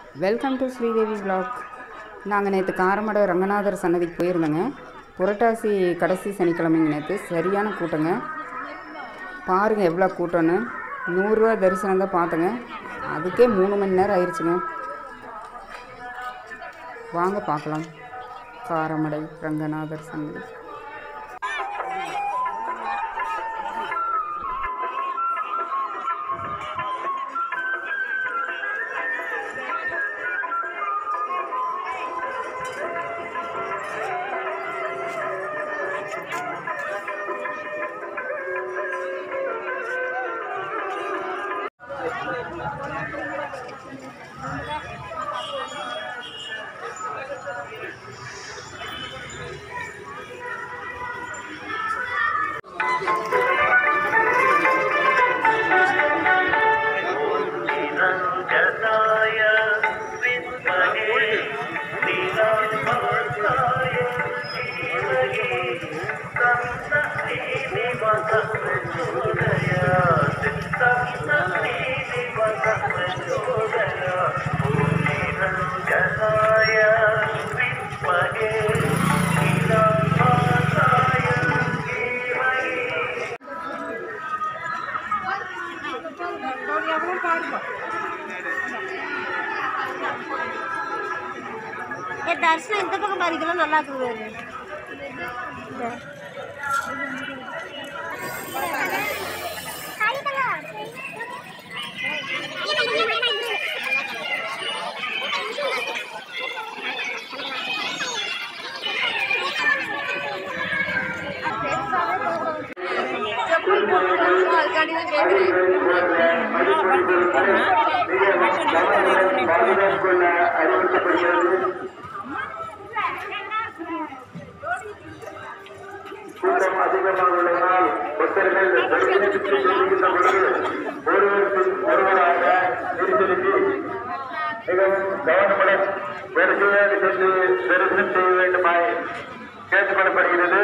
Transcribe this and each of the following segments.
welcome to Sridevi vlog நாங்கள் நேற்று காரமடை ரங்கநாதர் சன்னதிக்கு போயிருந்தோங்க புரட்டாசி கடைசி சனிக்கிழமைங்க நேற்று சரியான கூட்டங்க பாருங்கள் எவ்வளோ கூட்டம்னு நூறுரூவா தரிசனம் தான் பார்த்தேங்க அதுக்கே மூணு மணி நேரம் ஆயிடுச்சுங்க வாங்க பார்க்கலாம் காரமடை ரங்கநாதர் சன்னதி निरञ्जनाय विद्महे नीलाम्बरसाय धीमहि तन्नश्रीनिवासः प्रचोदयात् तन्नश्रीनिवासः प्रचोदयात् ॐ निरञ्जनाय विद्महे नीलाम्बरसाय धीमहि என் தரிசனம் இந்த பக்கம் பாதிக்கலாம் நல்லா இருக்குது பாதுகாப்புள்ள அறிவுறுத்தப்படுகிறது கூட்டம் அதிகமாக உள்ளதனால் பக்தர்கள் தரிசனத்துக்கு செல்கின்ற பொழுது ஒருவர் பின் ஒருவராக நெரிசலுக்கு மிகவும் கவனமுடன் வரிசையாக சென்று தரிசனம் செய்ய வேண்டுமாய் கேட்டுக்கொள்ளப்படுகிறது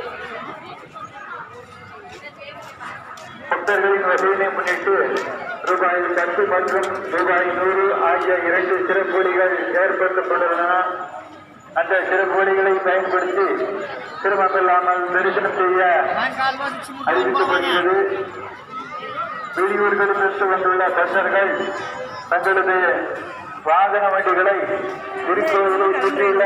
பக்தர்களின் வசதியை முன்னிட்டு ரூபாய் பத்து மற்றும் ரூபாய் நூறு ஆகிய இரண்டு சிறப்புலிகள் ஏற்படுத்தப்பட்டுள்ளன அந்த சிறப்புலிகளை பயன்படுத்தி சிரமமில்லாமல் தரிசனம் செய்ய அறிவிக்கப்படுகிறது வெளியூர்களிலிருந்து வந்துள்ள பக்தர்கள் தங்களது வாகன வண்டிகளை திருக்கோவிலை சுற்றியுள்ள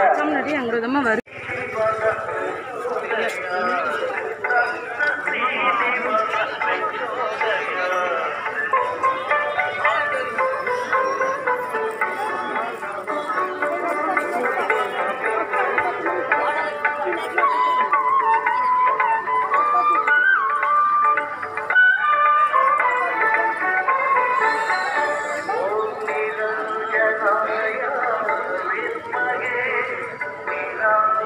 நிரஞ்சனாய வித்மகே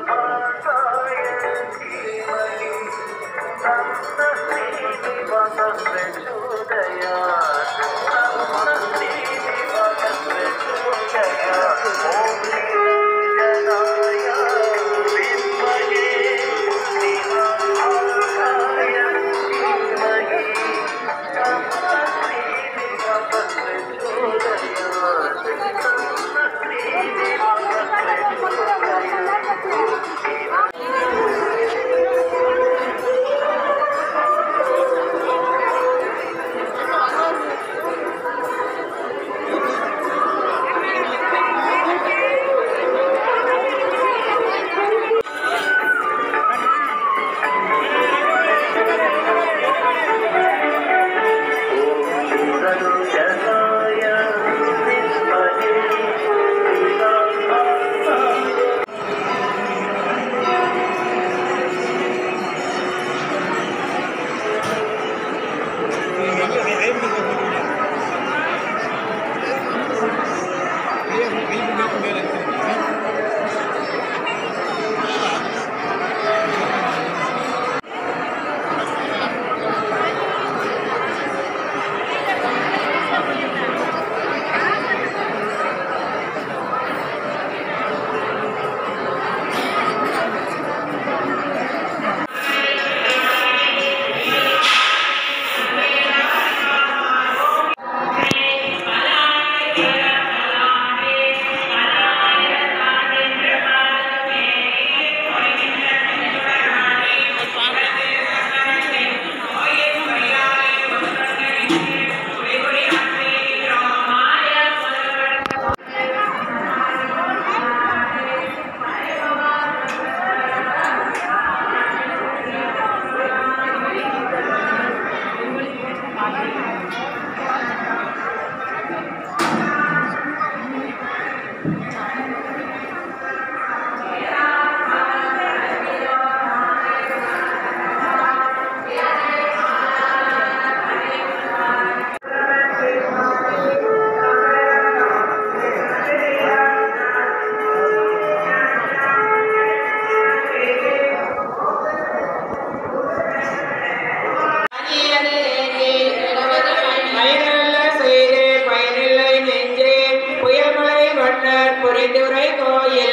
பயனல்ல செய்தே பயனில்லை நெஞ்சே புயமலை வண்ணர் புரிந்துரை கோயில்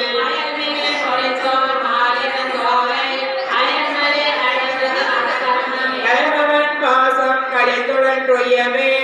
கலமவன் பாசம் கடித்துடன் துயமே